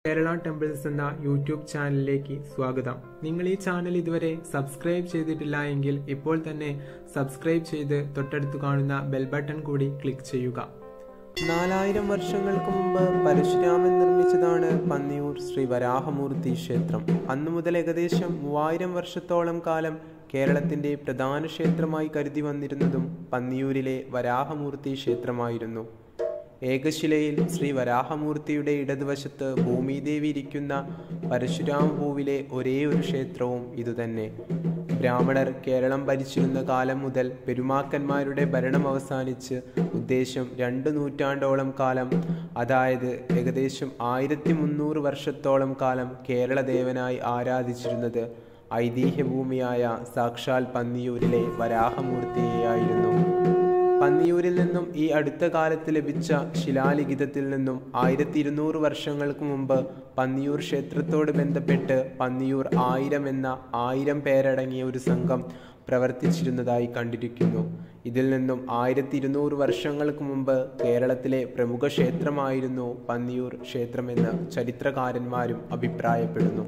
Kerala temples എന്ന YouTube ചാനലിലേക്ക് സ്വാഗതം നിങ്ങൾ ഈ ചാനൽ ഇതുവരെ സബ്സ്ക്രൈബ് ചെയ്തിട്ടില്ല എങ്കിൽ ഇപ്പോൾ തന്നെ സബ്സ്ക്രൈബ് ചെയ്ത് തൊട്ടടുത്ത് കാണുന്ന ബെൽ ബട്ടൺ കൂടി ക്ലിക്ക് ചെയ്യുക നാലായിരം വർഷങ്ങൾക്ക് മുമ്പ് പരശുരാമൻ നിർമ്മിച്ചതാണ് പന്നിയൂർ ശ്രീ വരാഹമൂർത്തി ക്ഷേത്രം അന്നു മുതൽ ഏകദേശം മൂവായിരം വർഷത്തോളം കാലം കേരളത്തിന്റെ പ്രധാന ക്ഷേത്രമായി കരുതി വന്നിരുന്നതും പന്നിയൂരിലെ വരാഹമൂർത്തി ക്ഷേത്രമായിരുന്നു ഏകശിലയിൽ ശ്രീ വരാഹമൂർത്തിയുടെ ഇടതുവശത്ത് ഭൂമിദേവി ഇരിക്കുന്ന പരശുരാമഭൂവിലെ ഒരേ ഒരു ക്ഷേത്രവും ഇതുതന്നെ ബ്രാഹ്മണർ കേരളം ഭരിച്ചിരുന്ന കാലം മുതൽ പെരുമാക്കന്മാരുടെ ഭരണം അവസാനിച്ച് ഉദ്ദേശം രണ്ട് നൂറ്റാണ്ടോളം കാലം അതായത് ഏകദേശം ആയിരത്തി മുന്നൂറ് വർഷത്തോളം കാലം കേരളദേവനായി ആരാധിച്ചിരുന്നത് ഐതിഹ്യഭൂമിയായ സാക്ഷാൽ പന്നിയൂരിലെ വരാഹമൂർത്തിയെയായിരുന്നു പന്നിയൂരിൽ നിന്നും ഈ അടുത്ത കാലത്ത് ലഭിച്ച ശിലാലിഖിതത്തിൽ നിന്നും ആയിരത്തി ഇരുന്നൂറ് വർഷങ്ങൾക്ക് മുമ്പ് പന്നിയൂർ ക്ഷേത്രത്തോട് ബന്ധപ്പെട്ട് പന്നിയൂർ ആയിരം എന്ന ആയിരം പേരടങ്ങിയ ഒരു സംഘം പ്രവർത്തിച്ചിരുന്നതായി കണ്ടിരിക്കുന്നു ഇതിൽ നിന്നും ആയിരത്തി ഇരുന്നൂറ് വർഷങ്ങൾക്ക് മുമ്പ് കേരളത്തിലെ പ്രമുഖ ക്ഷേത്രമായിരുന്നു പന്നിയൂർ ക്ഷേത്രമെന്ന് ചരിത്രകാരന്മാരും അഭിപ്രായപ്പെടുന്നു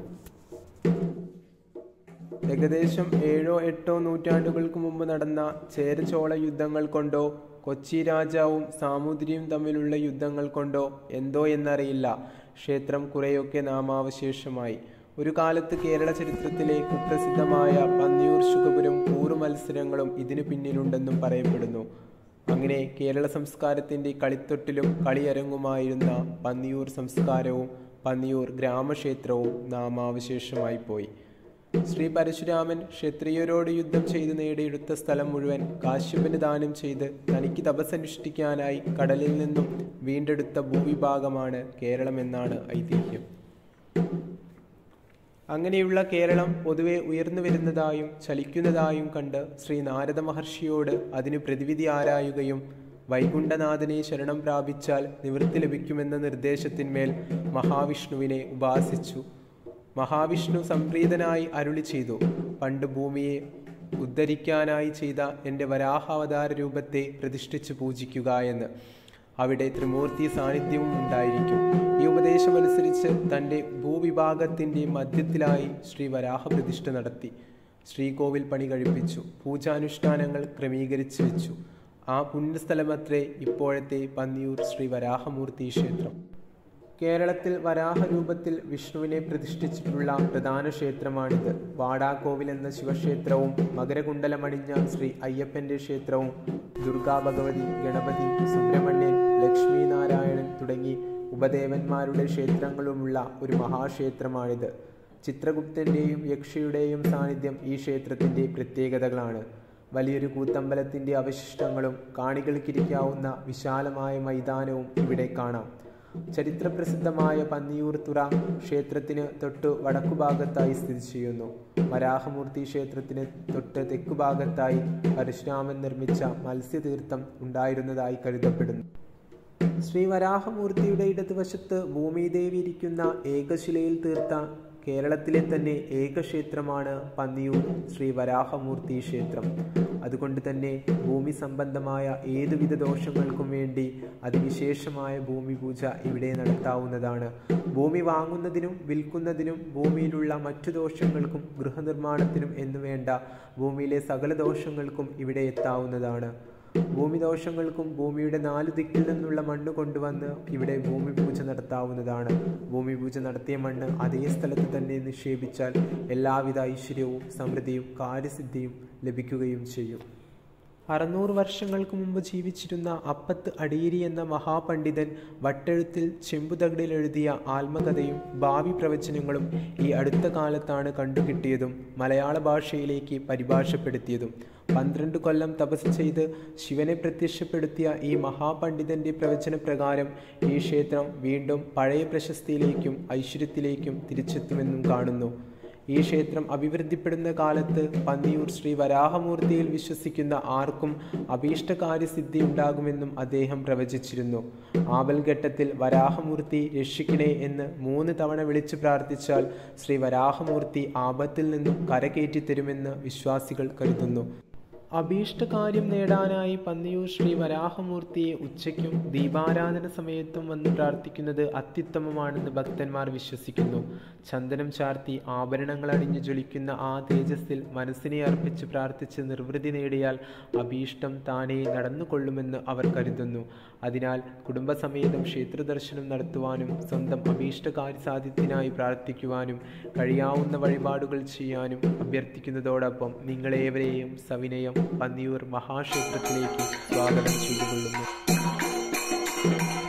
ഏകദേശം ഏഴോ എട്ടോ നൂറ്റാണ്ടുകൾക്ക് മുമ്പ് നടന്ന ചേരചോള യുദ്ധങ്ങൾ കൊണ്ടോ കൊച്ചി രാജാവും സാമൂതിരിയും തമ്മിലുള്ള യുദ്ധങ്ങൾ കൊണ്ടോ എന്തോ എന്നറിയില്ല ക്ഷേത്രം കുറെയൊക്കെ നാമാവശേഷമായി ഒരു കാലത്ത് കേരള ചരിത്രത്തിലെ കുപ്രസിദ്ധമായ പന്നിയൂർ ശുഖപുരം കൂറു മത്സരങ്ങളും ഇതിനു പിന്നിലുണ്ടെന്നും പറയപ്പെടുന്നു അങ്ങനെ കേരള സംസ്കാരത്തിന്റെ കളിത്തൊട്ടിലും കളിയരങ്ങുമായിരുന്ന പന്നിയൂർ സംസ്കാരവും പന്നിയൂർ ഗ്രാമക്ഷേത്രവും നാമാവശേഷമായി പോയി ശ്രീ പരശുരാമൻ ക്ഷത്രിയരോട് യുദ്ധം ചെയ്ത് നേടിയെടുത്ത സ്ഥലം മുഴുവൻ കാശ്യപന് ദാനം ചെയ്ത് തനിക്ക് തപസ്സനുഷ്ഠിക്കാനായി കടലിൽ നിന്നും വീണ്ടെടുത്ത ഭൂവിഭാഗമാണ് കേരളം എന്നാണ് ഐതിഹ്യം അങ്ങനെയുള്ള കേരളം പൊതുവെ ഉയർന്നു വരുന്നതായും ചലിക്കുന്നതായും കണ്ട് ശ്രീ നാരദ മഹർഷിയോട് അതിന് പ്രതിവിധി ആരായുകയും വൈകുണ്ഠനാഥനെ ശരണം പ്രാപിച്ചാൽ നിവൃത്തി ലഭിക്കുമെന്ന നിർദ്ദേശത്തിന്മേൽ മഹാവിഷ്ണുവിനെ ഉപാസിച്ചു മഹാവിഷ്ണു സംപ്രീതനായി അരുളി ചെയ്തു പണ്ട് ഭൂമിയെ ഉദ്ധരിക്കാനായി ചെയ്ത എൻ്റെ വരാഹാവതാര രൂപത്തെ പ്രതിഷ്ഠിച്ച് പൂജിക്കുക എന്ന് അവിടെ ത്രിമൂർത്തി സാന്നിധ്യവും ഉണ്ടായിരിക്കും ഈ ഉപദേശമനുസരിച്ച് തൻ്റെ ഭൂവിഭാഗത്തിൻ്റെ മധ്യത്തിലായി ശ്രീ വരാഹ പ്രതിഷ്ഠ നടത്തി ശ്രീകോവിൽ പണി കഴിപ്പിച്ചു പൂജാനുഷ്ഠാനങ്ങൾ ക്രമീകരിച്ചു വെച്ചു ആ പുണ്യസ്ഥലമത്രേ ഇപ്പോഴത്തെ പന്നിയൂർ ശ്രീ വരാഹമൂർത്തി ക്ഷേത്രം കേരളത്തിൽ വരാഹരൂപത്തിൽ വിഷ്ണുവിനെ പ്രതിഷ്ഠിച്ചിട്ടുള്ള പ്രധാന ക്ഷേത്രമാണിത് വാടാക്കോവിൽ എന്ന ശിവക്ഷേത്രവും മകരകുണ്ടലമണിഞ്ഞ ശ്രീ അയ്യപ്പന്റെ ക്ഷേത്രവും ദുർഗാ ഭഗവതി ഗണപതി സുബ്രഹ്മണ്യൻ ലക്ഷ്മി നാരായണൻ തുടങ്ങി ഉപദേവന്മാരുടെ ക്ഷേത്രങ്ങളുമുള്ള ഒരു മഹാക്ഷേത്രമാണിത് ചിത്രഗുപ്തന്റെയും യക്ഷയുടെയും സാന്നിധ്യം ഈ ക്ഷേത്രത്തിന്റെ പ്രത്യേകതകളാണ് വലിയൊരു കൂത്തമ്പലത്തിന്റെ അവശിഷ്ടങ്ങളും കാണികൾക്കിരിക്കാവുന്ന വിശാലമായ മൈതാനവും ഇവിടെ കാണാം ചരിത്രപ്രസിദ്ധമായ പന്നിയൂർ തുറ ക്ഷേത്രത്തിന് തൊട്ട് വടക്കുഭാഗത്തായി സ്ഥിതി ചെയ്യുന്നു വരാഹമൂർത്തി ക്ഷേത്രത്തിന് തൊട്ട് തെക്കുഭാഗത്തായി പരശുരാമൻ നിർമ്മിച്ച മത്സ്യതീർത്ഥം ഉണ്ടായിരുന്നതായി കരുതപ്പെടുന്നു ശ്രീ വരാഹമൂർത്തിയുടെ ഇടതുവശത്ത് ഭൂമിദേവി ഇരിക്കുന്ന ഏകശിലയിൽ തീർത്ത കേരളത്തിലെ തന്നെ ഏകക്ഷേത്രമാണ് പന്നിയൂർ ശ്രീ വരാഹമൂർത്തി ക്ഷേത്രം അതുകൊണ്ട് തന്നെ ഭൂമി സംബന്ധമായ ഏതുവിധ ദോഷങ്ങൾക്കും വേണ്ടി അതിവിശേഷമായ ഭൂമി പൂജ ഇവിടെ നടത്താവുന്നതാണ് ഭൂമി വാങ്ങുന്നതിനും വിൽക്കുന്നതിനും ഭൂമിയിലുള്ള മറ്റു ദോഷങ്ങൾക്കും ഗൃഹനിർമ്മാണത്തിനും എന്നുവേണ്ട ഭൂമിയിലെ സകല ദോഷങ്ങൾക്കും ഇവിടെ എത്താവുന്നതാണ് ഭൂമിദോഷങ്ങൾക്കും ഭൂമിയുടെ നാലു ദിക്കിൽ നിന്നുള്ള മണ്ണ് കൊണ്ടുവന്ന് ഇവിടെ ഭൂമി പൂജ നടത്താവുന്നതാണ് ഭൂമി പൂജ നടത്തിയ മണ്ണ് അതേ സ്ഥലത്ത് തന്നെ നിക്ഷേപിച്ചാൽ എല്ലാവിധ ഐശ്വര്യവും സമൃദ്ധിയും കാര്യസിദ്ധിയും ലഭിക്കുകയും ചെയ്യും അറുന്നൂറ് വർഷങ്ങൾക്ക് മുമ്പ് ജീവിച്ചിരുന്ന അപ്പത്ത് അടിയേരി എന്ന മഹാപണ്ഡിതൻ വട്ടെഴുത്തിൽ ചെമ്പുതകിടിൽ എഴുതിയ ആത്മകഥയും ഭാവി പ്രവചനങ്ങളും ഈ അടുത്ത കാലത്താണ് കണ്ടുകിട്ടിയതും മലയാള ഭാഷയിലേക്ക് പരിഭാഷപ്പെടുത്തിയതും പന്ത്രണ്ട് കൊല്ലം തപസ് ചെയ്ത് ശിവനെ പ്രത്യക്ഷപ്പെടുത്തിയ ഈ മഹാപണ്ഡിതന്റെ പ്രവചന പ്രകാരം ഈ ക്ഷേത്രം വീണ്ടും പഴയ പ്രശസ്തിയിലേക്കും ഐശ്വര്യത്തിലേക്കും തിരിച്ചെത്തുമെന്നും കാണുന്നു ഈ ക്ഷേത്രം അഭിവൃദ്ധിപ്പെടുന്ന കാലത്ത് പന്നിയൂർ ശ്രീ വരാഹമൂർത്തിയിൽ വിശ്വസിക്കുന്ന ആർക്കും അഭീഷ്ടകാര്യസിദ്ധി ഉണ്ടാകുമെന്നും അദ്ദേഹം പ്രവചിച്ചിരുന്നു ആപൽഘട്ടത്തിൽ വരാഹമൂർത്തി രക്ഷിക്കണേ എന്ന് മൂന്ന് തവണ വിളിച്ചു പ്രാർത്ഥിച്ചാൽ ശ്രീ വരാഹമൂർത്തി ആപത്തിൽ നിന്നും കരകയറ്റി തരുമെന്ന് വിശ്വാസികൾ കരുതുന്നു അഭീഷ്ടകാര്യം നേടാനായി പന്നിയൂർ ശ്രീ വരാഹമൂർത്തിയെ ഉച്ചയ്ക്കും ദീപാരാധന സമയത്തും വന്ന് പ്രാർത്ഥിക്കുന്നത് അത്യുത്തമമാണെന്ന് ഭക്തന്മാർ വിശ്വസിക്കുന്നു ചന്ദനം ചാർത്തി ആഭരണങ്ങൾ അണിഞ്ഞു ജ്വലിക്കുന്ന ആ തേജസ്സിൽ മനസ്സിനെ അർപ്പിച്ച് പ്രാർത്ഥിച്ച് നിർവൃതി നേടിയാൽ അഭീഷ്ടം താനേ നടന്നുകൊള്ളുമെന്ന് അവർ കരുതുന്നു അതിനാൽ കുടുംബസമേതം ക്ഷേത്രദർശനം നടത്തുവാനും സ്വന്തം അഭീഷ്ടകാര്യ സാധ്യത്തിനായി പ്രാർത്ഥിക്കുവാനും കഴിയാവുന്ന വഴിപാടുകൾ ചെയ്യാനും അഭ്യർത്ഥിക്കുന്നതോടൊപ്പം നിങ്ങളേവരെയും സവിനയം പന്നിയൂർ മഹാക്ഷേത്രത്തിലേക്ക് സ്വാഗതം ചെയ്തുകൊള്ളുന്നു